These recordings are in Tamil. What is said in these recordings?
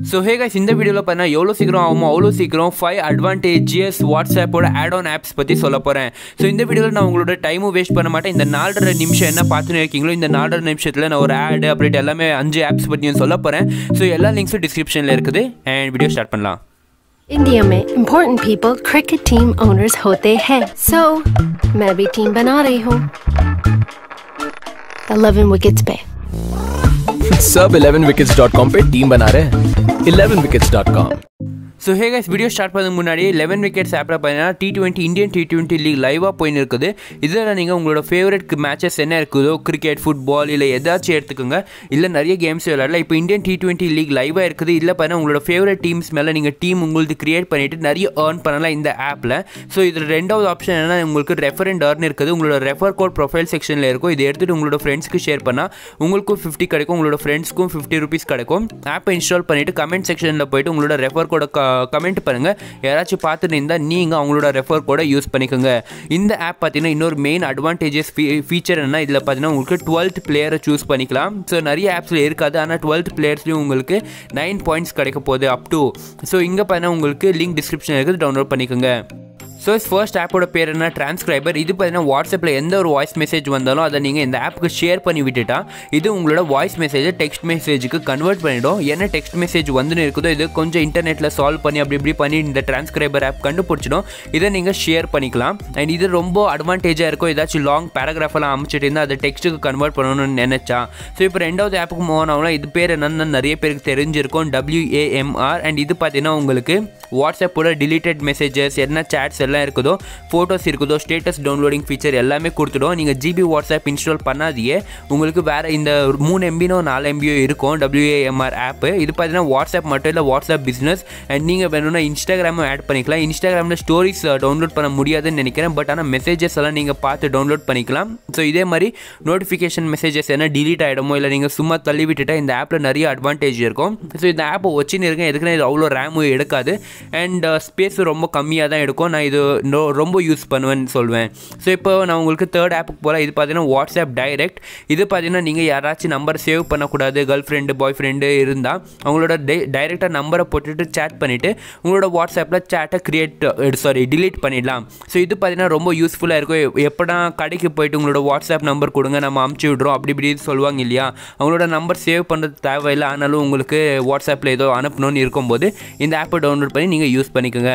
ஸோ ஹே கைஸ் இந்த வீடியோவில் பார்த்தீங்கன்னா எவ்வளோ சீக்கிரம் ஆகுமோ அவ்வளோ சீக்கிரம் ஃபைவ் அட்வான்டேஜஸ் வாட்ஸ்அப்போட ஆட் ஆன் ஆப்ஸ் பற்றி சொல்ல போகிறேன் ஸோ இந்த வீடியோவில் நான் உங்களோட டைமும் வேஸ்ட் பண்ண மாட்டேன் இந்த நாலரை நிமிஷம் என்ன பார்த்துன்னு இருக்கீங்களோ இந்த நாலரை நிமிஷத்தில் நான் ஒரு ஆடு அப்டேட் எல்லாமே அஞ்சு ஆப்ஸ் பற்றியும் சொல்ல போகிறேன் ஸோ எல்லா லிங்க்ஸும் டிஸ்கிரிப்ஷனில் இருக்குது அண்ட் வீடியோ ஸ்டார்ட் பண்ணலாம் इंडिया में important people cricket team owners होते हैं सो मैं भी टीम बना रही हूँ 11 विकेट्स पे सब 11wickets.com पे टीम बना रहे हैं 11wickets.com so hey guys video start பண்ணதுக்கு முன்னாடி லெவன் விக்கெட்ஸ் ஆப்பில் பார்த்தீங்கன்னா T twenty Indian T twenty league லைவாக போயின்னு இருக்குது இதில் நீங்கள் உங்களோட ஃபேவரட் மேட்சஸ் என்ன இருக்குதோ கிரிக்கெட் ஃபுட்பால் இல்லை ஏதாச்சும் எடுத்துக்கோங்க இல்லை நிறைய கேம்ஸ் விளையாடலாம் இப்போ இந்தியன் டி டுவெண்ட்டி லீக் லைவாக இருக்குது இல்லை பார்த்தீங்கன்னா உங்களோட ஃபேவரட் டீம்ஸ் மேலே நீங்கள் டீம் உங்களுக்கு கிரியேட் பண்ணிவிட்டு நிறைய ஏர்ன் பண்ணலாம் இந்த ஆப்பில் ஸோ இதில் ரெண்டாவது ஆப்ஷன் என்னன்னா உங்களுக்கு ரெஃபர் அண்ட் ஏர்ன் இருக்குது உங்களோட ரெஃபர் கோட் ப்ரொஃபைல் செக்ஷனில் இருக்கும் இதை எடுத்துகிட்டு உங்களோட ஃப்ரெண்ட்ஸ்க்கு ஷேர் பண்ணால் உங்களுக்கும் ஃபிஃப்டி கிடைக்கும் உங்களோட ஃப்ரெண்ட்ஸ்க்கும் ஃபிஃப்டி ருபீஸ் கிடைக்கும் ஆப்பை இன்ஸ்டால் பண்ணிவிட்டு கமெண்ட் செக்ஷனில் போயிட்டு உங்களோட ரெஃபர் கோட கமெண்ட் பண்ணுங்கள் யாராச்சும் பார்த்துட்டு இருந்தால் நீங்கள் அவங்களோட ரெஃபர் கோடை யூஸ் பண்ணிக்கோங்க இந்த ஆப் பார்த்தீங்கன்னா இன்னொரு மெயின் அட்வான்டேஜஸ் ஃபீச்சர் என்ன இதில் பார்த்தீங்கன்னா உங்களுக்கு டுவெல்த் பிளேயரை சூஸ் பண்ணிக்கலாம் ஸோ நிறைய ஆப்ஸில் இருக்காது ஆனால் டுவெல்த் பிளேயர்ஸ்லையும் உங்களுக்கு நைன் பாயிண்ட்ஸ் கிடைக்க போகுது அப் டு ஸோ இங்கே பார்த்தீங்கன்னா உங்களுக்கு லிங்க் டிஸ்கிரிப்ஷன் இருக்குது டவுன்லோட் பண்ணிக்கோங்க ஸோ ஃபர்ஸ்ட் ஆப்போட பேர் என்ன டிரான்ஸ்கிரைபர் இது பார்த்தீங்கன்னா வாட்ஸ்அப்பில் எந்த ஒரு வாய்ஸ் மெசேஜ் வந்தாலும் அதை நீங்கள் இந்த ஆப்புக்கு ஷேர் பண்ணி விட்டுட்டா இது உங்களோட வாய்ஸ் மெசேஜை டெக்ஸ்ட் மெசேஜுக்கு கன்வெர்ட் பண்ணிடும் என்ன டெக்ஸ்ட் மெசேஜ் வந்துன்னு இருக்குதோ இது கொஞ்சம் இன்டர்நெட்டில் சால்வ் பண்ணி அப்படி இப்படி பண்ணி இந்த டிரான்ஸ்கிரைபர் ஆப் கண்டுபிடிச்சிடும் இதை நீங்கள் ஷேர் பண்ணிக்கலாம் அண்ட் இது ரொம்ப அட்வான்டேஜாக இருக்கும் ஏதாச்சும் லாங் பேராகிராஃபெல்லாம் அமைச்சிட்டு இருந்தால் அதை டெக்ஸ்ட்டுக்கு கன்வெர்ட் பண்ணணும்னு நினச்சா ஸோ இப்போ ரெண்டாவது ஆப்புக்கு மூவ் ஆனவங்களாம் இது பேர் என்னன்னு நிறைய பேருக்கு தெரிஞ்சிருக்கும் டபிள்யூஏஎம்ஆர் அண்ட் இது பார்த்தீங்கன்னா உங்களுக்கு வாட்ஸ்அப்போட டிலீட்டட் மெசேஜஸ் என்ன சேட்ஸ் எல்லாம் இருக்குதோ ஃபோட்டோஸ் இருக்குதோ ஸ்டேட்டஸ் டவுன்லோடிங் ஃபீச்சர் எல்லாமே கொடுத்துடும் நீங்கள் ஜிபி வாட்ஸ்அப் இன்ஸ்டால் பண்ணாதியே உங்களுக்கு வேறு இந்த மூணு எம்பினோ நாலு எம்பியோ இருக்கும் டபிள்யூஏஎம்ஆர் ஆப்பு இது பார்த்தீங்கன்னா வாட்ஸ்அப் மட்டும் இல்லை வாட்ஸ்அப் பிஸ்னஸ் அண்ட் நீங்கள் வேணும்னா இன்ஸ்டாகிராமும் ஆட் பண்ணிக்கலாம் இன்ஸ்டாகிராமில் ஸ்டோரிஸ் டவுன்லோட் பண்ண முடியாதுன்னு நினைக்கிறேன் பட் ஆனால் மெசேஜஸ் எல்லாம் நீங்கள் பார்த்து டவுன்லோட் பண்ணிக்கலாம் ஸோ இதே மாதிரி நோட்டிஃபிகேஷன் மெசேஜஸ் என்ன டிலீட் ஆகிடுமோ இல்லை நீங்கள் சும்மா தள்ளி விட்டுட்டா இந்த ஆப்பில் நிறைய அட்வான்டேஜ் இருக்கும் ஸோ இந்த ஆப்பை வச்சுன்னு இருக்கேன் எதுக்குன்னா இது அவ்வளோ ரேமும் எடுக்காது அண்ட் ஸ்பேஸ் ரொம்ப கம்மியாக தான் எடுக்கும் நான் இது ரொ- ரொம்ப யூஸ் பண்ணுவேன்னு சொல்வேன் ஸோ இப்போ நான் உங்களுக்கு தேர்ட் ஆப்புக்கு போகலாம் இது பார்த்தீங்கன்னா வாட்ஸ்அப் டைரக்ட் இது பார்த்தீங்கன்னா நீங்கள் யாராச்சும் நம்பர் சேவ் பண்ணக்கூடாது கேர்ள் ஃப்ரெண்டு பாய் ஃப்ரெண்டு இருந்தால் அவங்களோட டை டைரெக்டாக நம்பரை போட்டுட்டு சேட் பண்ணிவிட்டு உங்களோட வாட்ஸ்அப்பில் சேட்டை க்ரியேட் சாரி delete பண்ணிடலாம் ஸோ இது பார்த்தீங்கன்னா ரொம்ப யூஸ்ஃபுல்லாக இருக்கும் எ- எப்படா கடைக்கு போயிட்டு உங்களோட வாட்ஸ்அப் நம்பர் கொடுங்க நம்ம அமுச்சு விட்றோம் அப்படி இப்படி சொல்லுவாங்க இல்லையா அவங்களோட நம்பர் சேவ் பண்ணுறது தேவையில்லை ஆனாலும் உங்களுக்கு வாட்ஸ்அப்பில் ஏதோ அனுப்பணும்னு இருக்கும்போது இந்த ஆப்பை டவுன்லோட் பண்ணி நீங்கள் யூஸ் பண்ணிக்கோங்க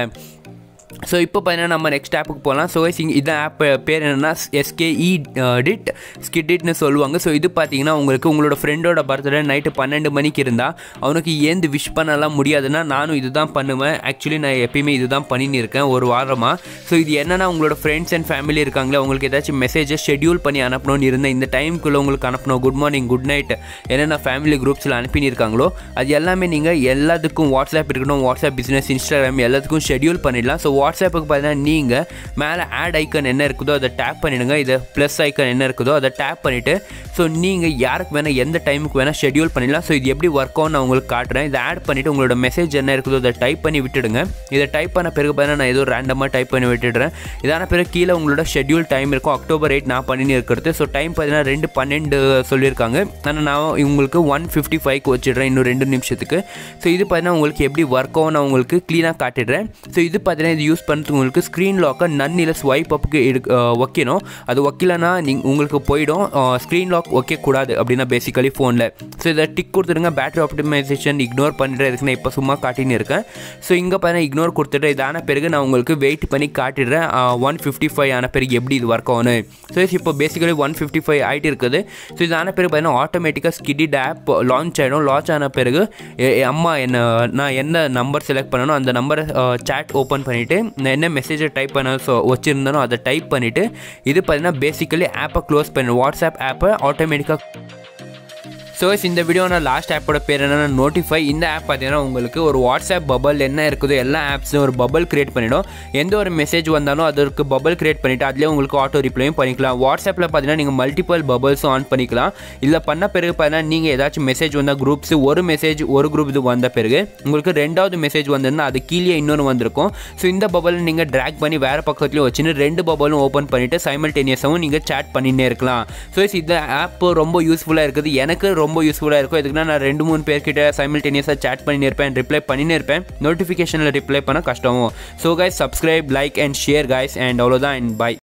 ஸோ இப்போ பார்த்தீங்கன்னா நம்ம நெக்ஸ்ட் ஆப்புக்கு போகலாம் ஸோ இங்கே இந்த ஆப் பேர் என்னென்னா எஸ்கேஇ டிட் ஸ்கிடிட்னு சொல்லுவாங்க ஸோ இது பார்த்தீங்கன்னா உங்களுக்கு உங்களோட ஃப்ரெண்டோட பர்த்டே நைட்டு பன்னெண்டு மணிக்கு இருந்தால் அவனுக்கு ஏந்து விஷ் பண்ணலாம் முடியாதுன்னா நானும் இது தான் பண்ணுவேன் ஆக்சுவலி நான் எப்பயுமே இது தான் பண்ணின்னு இருக்கேன் ஒரு வாரமாக ஸோ இது என்னென்னா உங்களோட ஃப்ரெண்ட்ஸ் அண்ட் ஃபேமிலி இருக்காங்களே உங்களுக்கு ஏதாச்சும் மெசேஜை ஷெட்யூல் பண்ணி அனுப்பணும்னு இருந்தேன் இந்த டைமுக்குள்ளே உங்களுக்கு அனுப்பணும் குட் மார்னிங் குட் நைட் என்னென்ன ஃபேமிலி குரூப்ஸில் அனுப்பின்னு இருக்காங்களோ அது எல்லாமே நீங்கள் எல்லாத்துக்கும் வாட்ஸ்அப் இருக்கணும் வாட்ஸ்அப் பிஸ்னஸ் இன்ஸ்டாகிராம் எல்லாத்துக்கும் ஷெட்யூல் பண்ணிடலாம் ஸோ வாட்ஸ்அப்புக்கு பார்த்தீங்கன்னா நீங்கள் மேலே ஆட் ஐக்கன் என்ன இருக்குதோ அதை டேப் பண்ணிடுங்க இது ப்ளஸ் ஐக்கன் என்ன இருக்குதோ அதை டேப் பண்ணிவிட்டு ஸோ நீங்கள் யாருக்கு வேணால் எந்த டைமுக்கு வேணால் ஷெட்யூல் பண்ணிடலாம் ஸோ இது எப்படி ஒர்க் ஆகும் நான் உங்களுக்கு காட்டுறேன் இதை ஆட் பண்ணிவிட்டு உங்களோட மெசேஜ் என்ன இருக்குதோ அதை டைப் பண்ணி விட்டுடுங்க இதை டைப் பண்ண பிறகு பார்த்தீங்கன்னா நான் ஏதோ ரேண்டமாக டைப் பண்ணி விட்டுடுறேன் இதான பிறகு கீழே உங்களோட ஷெட்யூல் டைம் இருக்கும் அக்டோபர் எயிட் நான் பண்ணின்னு இருக்கிறது ஸோ டைம் பார்த்தீங்கன்னா ரெண்டு பன்னெண்டு சொல்லியிருக்காங்க ஆனால் நான் உங்களுக்கு ஒன் ஃபிஃப்டி ஃபைவ்க்கு வச்சிடுறேன் இன்னும் ரெண்டு நிமிஷத்துக்கு ஸோ இது பார்த்தீங்கன்னா உங்களுக்கு எப்படி ஒர்க் ஆகும் நான் உங்களுக்கு க்ளீனாக காட்டிடுறேன் ஸோ இது பார்த்தீங்கன்னா இது யூஸ் பண்ணுறதுக்கு உங்களுக்கு ஸ்க்ரீன் லாக்கை நன்னில ஸ்வைப் அப்புக்கு எடு அஹ் வைக்கணும் அது வைக்கலனா நீங்கள் உங்களுக்கு போயிடும் ஸ்க்ரீன் லாக் வைக்கக்கூடாது அப்படின்னா பேசிக்கலி ஃபோனில் ஸோ இதை டிக் கொடுத்துருங்க பேட்டரி ஆப்டிமைசேஷன் இக்னோர் பண்ணிட்டு இதுக்கு நான் இப்போ சும்மா காட்டின்னு இருக்கேன் ஸோ இங்கே பார்த்தீங்கன்னா இக்னோர் கொடுத்துட்டு இதான பிறகு நான் உங்களுக்கு வெயிட் பண்ணி காட்டிடுறேன் ஒன் ஃபிஃப்டி ஃபைவ் ஆன பிறகு எப்படி இது ஒர்க் ஆகணும் ஸோ இப்போ பேசிக்கலி ஒன் ஃபிஃப்டி ஃபைவ் ஆகிட்டு இருக்குது ஸோ இதான பிறகு பார்த்தீங்கன்னா ஆட்டோமேட்டிக்காக ஸ்கிடிட் ஆப் லான்ச் ஆகிடும் லான்ச் ஆன பிறகு எ- எ- அம்மா என்ன நான் என்ன நம்பர் செலக்ட் பண்ணணும் அந்த நம்பரை சேட் ஓப்பன் பண்ணிவிட்டு நான் என்ன மெசேஜை டைப் பண்ண ஸோ வச்சுருந்தனோ அதை டைப் பண்ணிவிட்டு இது பார்த்தீங்கன்னா பேசிக்கலி ஆப்பை க்ளோஸ் பண்ணு வாட்ஸ்அப் ஆப்பை ஆட்டோமேட்டிக்காக ஸோ இந்த வீடியோ நான் லாஸ்ட் ஆப்போட பேர் என்னன்னா நோட்டிஃபை இந்த ஆப் பார்த்தீங்கன்னா உங்களுக்கு ஒரு வாட்ஸ்அப் பபல் என்ன இருக்குதோ எல்லா ஆப்ஸும் ஒரு பபல் கிரியேட் பண்ணிடும் எந்த ஒரு மெசேஜ் வந்தாலும் அதற்கு பபல் கிரியேட் பண்ணிவிட்டு அதுலேயே உங்களுக்கு ஆட்டோ ரிப்ளையும் பண்ணிக்கலாம் வாட்ஸ்அப்பில் பார்த்தீங்கன்னா நீங்கள் மல்டிபிள் பபல்ஸும் ஆன் பண்ணிக்கலாம் இதில் பண்ண பிறகு பார்த்தீங்கன்னா நீங்கள் ஏதாச்சும் மெசேஜ் வந்தால் குரூப்ஸ் ஒரு மெசேஜ் ஒரு குரூப் இது வந்த பிறகு உங்களுக்கு ரெண்டாவது மெசேஜ் வந்திருந்தா அது கீழே இன்னொன்று வந்திருக்கும் ஸோ இந்த பபலை நீங்கள் ட்ராக் பண்ணி வேறு பக்கத்துலையும் வச்சுன்னு ரெண்டு பபலும் ஓப்பன் பண்ணிவிட்டு சைமல்டேனியஸாகவும் நீங்கள் சேட் பண்ணினே இருக்கலாம் ஸோ இந்த ஆப் ரொம்ப யூஸ்ஃபுல்லாக இருக்குது எனக்கு ரொம்ப ரொம்ப யூஸ்ஃபுல்லாக இருக்கும் இதுக்குன்னா நான் ரெண்டு மூணு பேர்கிட்ட சைமில்டேனியஸாக சேட் பண்ணினே இருப்பேன் ரிப்ளை பண்ணினே இருப்பேன் நோட்டிஃபிகேஷனில் ரிப்ளை பண்ண கஷ்டம் so guys subscribe like and share guys and அவ்வளோதான் அண்ட் பை